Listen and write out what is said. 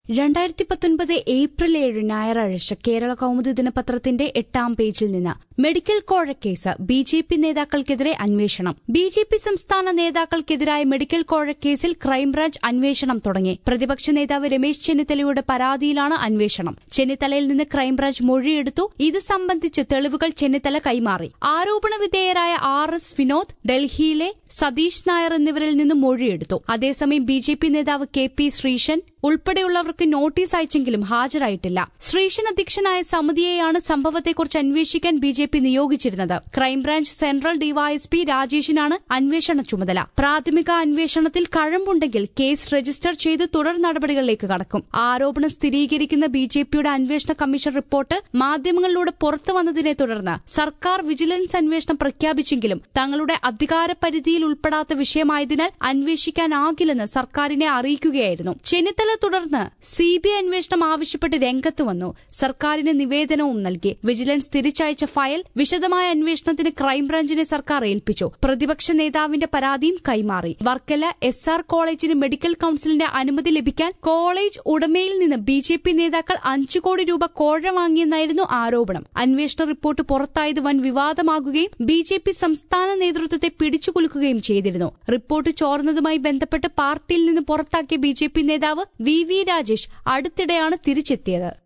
രണ്ടായിരത്തി പത്തൊൻപത് ഏപ്രിൽ ഏഴ് ഞായറാഴ്ച കേരള കൗമുദി ദിനപത്രത്തിന്റെ എട്ടാം പേജിൽ നിന്ന് മെഡിക്കൽ കോഴക്കേസ് ബി ജെ പി നേതാക്കൾക്കെതിരെ അന്വേഷണം ബി ജെ പി സംസ്ഥാന നേതാക്കൾക്കെതിരായ മെഡിക്കൽ കോഴക്കേസിൽ ക്രൈംബ്രാഞ്ച് അന്വേഷണം തുടങ്ങി പ്രതിപക്ഷ നേതാവ് രമേശ് ചെന്നിത്തലയുടെ പരാതിയിലാണ് അന്വേഷണം ചെന്നിത്തലയിൽ നിന്ന് ക്രൈംബ്രാഞ്ച് മൊഴിയെടുത്തു ഇത് സംബന്ധിച്ച് തെളിവുകൾ ചെന്നിത്തല കൈമാറി ആരോപണ വിധേയരായ ആർ എസ് വിനോദ് ഡൽഹിയിലെ സതീഷ് നായർ എന്നിവരിൽ നിന്ന് മൊഴിയെടുത്തു അതേസമയം ബി ജെ പി നേതാവ് കെ പി ശ്രീശൻ ഉൾപ്പെടെയുള്ളവർക്ക് നോട്ടീസ് അയച്ചെങ്കിലും ഹാജരായിട്ടില്ല ശ്രീശൻ അധ്യക്ഷനായ സമിതിയെയാണ് സംഭവത്തെക്കുറിച്ച് അന്വേഷിക്കാൻ ബി ജെ പി നിയോഗിച്ചിരുന്നത് ക്രൈംബ്രാഞ്ച് സെൻട്രൽ ഡിവൈഎസ്പി രാജേഷിനാണ് അന്വേഷണ ചുമതല പ്രാഥമിക അന്വേഷണത്തിൽ കഴമ്പുണ്ടെങ്കിൽ കേസ് രജിസ്റ്റർ ചെയ്ത് തുടർ നടപടികളിലേക്ക് കടക്കും ആരോപണം സ്ഥിരീകരിക്കുന്ന ബി ജെ പിയുടെ അന്വേഷണ കമ്മീഷൻ റിപ്പോർട്ട് മാധ്യമങ്ങളിലൂടെ പുറത്തു വന്നതിനെ തുടർന്ന് സർക്കാർ വിജിലൻസ് അന്വേഷണം പ്രഖ്യാപിച്ചെങ്കിലും തങ്ങളുടെ അധികാര പരിധിയിൽ ഉൾപ്പെടാത്ത വിഷയമായതിനാൽ അന്വേഷിക്കാനാകില്ലെന്ന് സർക്കാരിനെ അറിയിക്കുകയായിരുന്നു ചെന്നിത്തല തുടർന്ന് സി ബി ഐ അന്വേഷണം ആവശ്യപ്പെട്ട് രംഗത്ത് വന്നു സർക്കാരിന് നിവേദനവും നൽകി വിജിലൻസ് തിരിച്ചയച്ച ഫയൽ വിശദമായ അന്വേഷണത്തിന് ക്രൈംബ്രാഞ്ചിനെ സർക്കാർ ഏൽപ്പിച്ചു പ്രതിപക്ഷ നേതാവിന്റെ പരാതിയും കൈമാറി വർക്കല എസ് ആർ കോളേജിന് മെഡിക്കൽ കൌൺസിലിന്റെ അനുമതി ലഭിക്കാൻ കോളേജ് ഉടമയിൽ നിന്ന് ബി ജെ പി നേതാക്കൾ അഞ്ചു കോടി രൂപ കോഴ വാങ്ങിയെന്നായിരുന്നു ആരോപണം അന്വേഷണ റിപ്പോർട്ട് പുറത്തായത് വൻ വിവാദമാകുകയും ബി ജെ പി സംസ്ഥാന നേതൃത്വത്തെ പിടിച്ചുകുലുക്കുകയും ചെയ്തിരുന്നു റിപ്പോർട്ട് ചോർന്നതുമായി ബന്ധപ്പെട്ട് പാർട്ടിയിൽ നിന്ന് പുറത്താക്കിയ ബി ജെ പി നേതാവ് വി വി രാജേഷ് അടുത്തിടെയാണ് തിരിച്ചെത്തിയത്